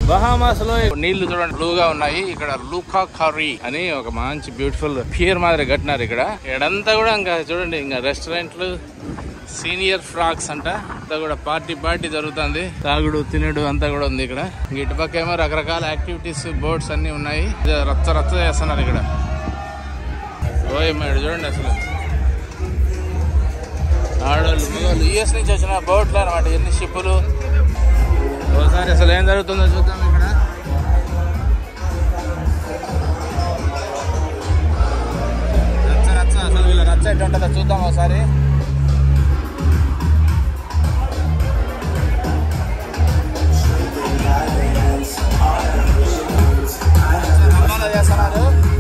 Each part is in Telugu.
బహామాస్ లో నీళ్లు చూడండి బ్లూగా ఉన్నాయి ఇక్కడ లూకా కర్రీ అని ఒక మంచి బ్యూటిఫుల్ పియర్ మాదిరి కట్టినారు ఇక్కడ ఇక్కడంతా కూడా ఇంకా చూడండి ఇంకా రెస్టారెంట్లు సీనియర్ ఫ్రాక్స్ అంట అంతా కూడా పార్టీ పార్టీ జరుగుతుంది తాగుడు తినుడు అంతా కూడా ఉంది ఇక్కడ ఇంక ఇటు పక్క ఏమో రకరకాల యాక్టివిటీస్ బోర్డ్స్ అన్ని ఉన్నాయి ఇది రచ్చ రచ్చ చేస్తున్నారు ఇక్కడ ఓయ్ మేడు చూడండి అసలు ఆడవాళ్ళు మగవాళ్ళు యుఎస్ నుంచి వచ్చిన బోట్లు అనమాట ఎన్ని షిప్పులు ఒకసారి అసలు ఏం జరుగుతుందో చూద్దాం ఇక్కడ రచ్చ రచ్చ అసలు వీళ్ళ రచ్చ ఎట్టు ఉంటుందో చూద్దాం ఒకసారి రంగాలో చేస్తున్నారు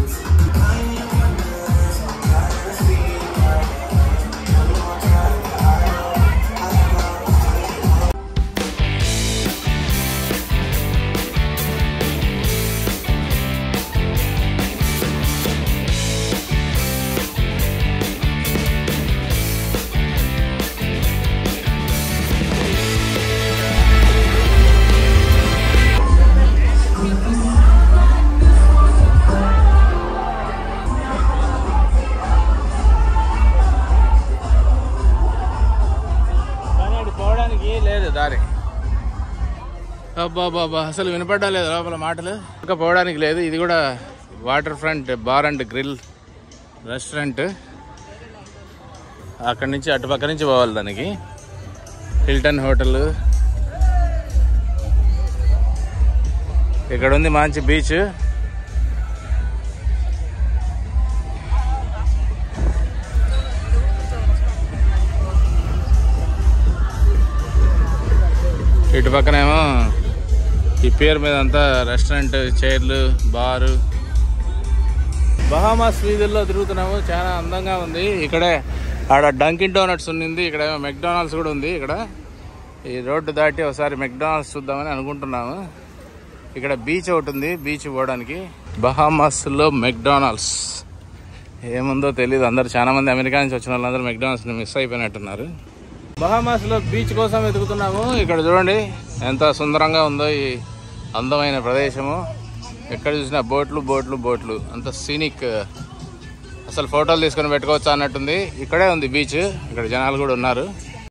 కానీ అటు పోవడానికి లేదు దారి అబ్బా బాబా అసలు వినపడ్డా లేదు లోపల మాటలు ఇంకా పోవడానికి లేదు ఇది కూడా water front bar and grill restaurant అక్కడి నుంచి అటు పక్క నుంచి పోవాలి దానికి హిల్టన్ హోటల్ ఇక్కడ ఉంది మంచి బీచ్ ఇటు పక్కనేమో ఈ పేరు మీద అంతా రెస్టారెంట్ చైర్లు బారు బహామాస్ వీధుల్లో తిరుగుతున్నాము చాలా అందంగా ఉంది ఇక్కడే ఆడ డంకిన్ డోనట్స్ ఉన్నింది ఇక్కడ మెక్డానల్డ్స్ కూడా ఉంది ఇక్కడ ఈ రోడ్డు దాటి ఒకసారి మెక్డానల్డ్స్ చూద్దామని అనుకుంటున్నాము ఇక్కడ బీచ్ ఒకటి ఉంది బీచ్ పోవడానికి బహామాస్లో మెక్డానల్డ్స్ ఏముందో తెలియదు అందరు చాలా మంది అమెరికా నుంచి వచ్చిన వాళ్ళందరూ మెక్డానల్డ్స్ని మిస్ అయిపోయినట్టున్నారు బహామాస్లో బీచ్ కోసం వెతుకుతున్నాము ఇక్కడ చూడండి ఎంత సుందరంగా ఉందో ఈ అందమైన ప్రదేశము ఎక్కడ చూసినా బోట్లు బోట్లు బోట్లు అంత సీనిక్ అసలు ఫోటోలు తీసుకొని పెట్టుకోవచ్చా అన్నట్టుంది ఇక్కడే ఉంది బీచ్ ఇక్కడ జనాలు కూడా ఉన్నారు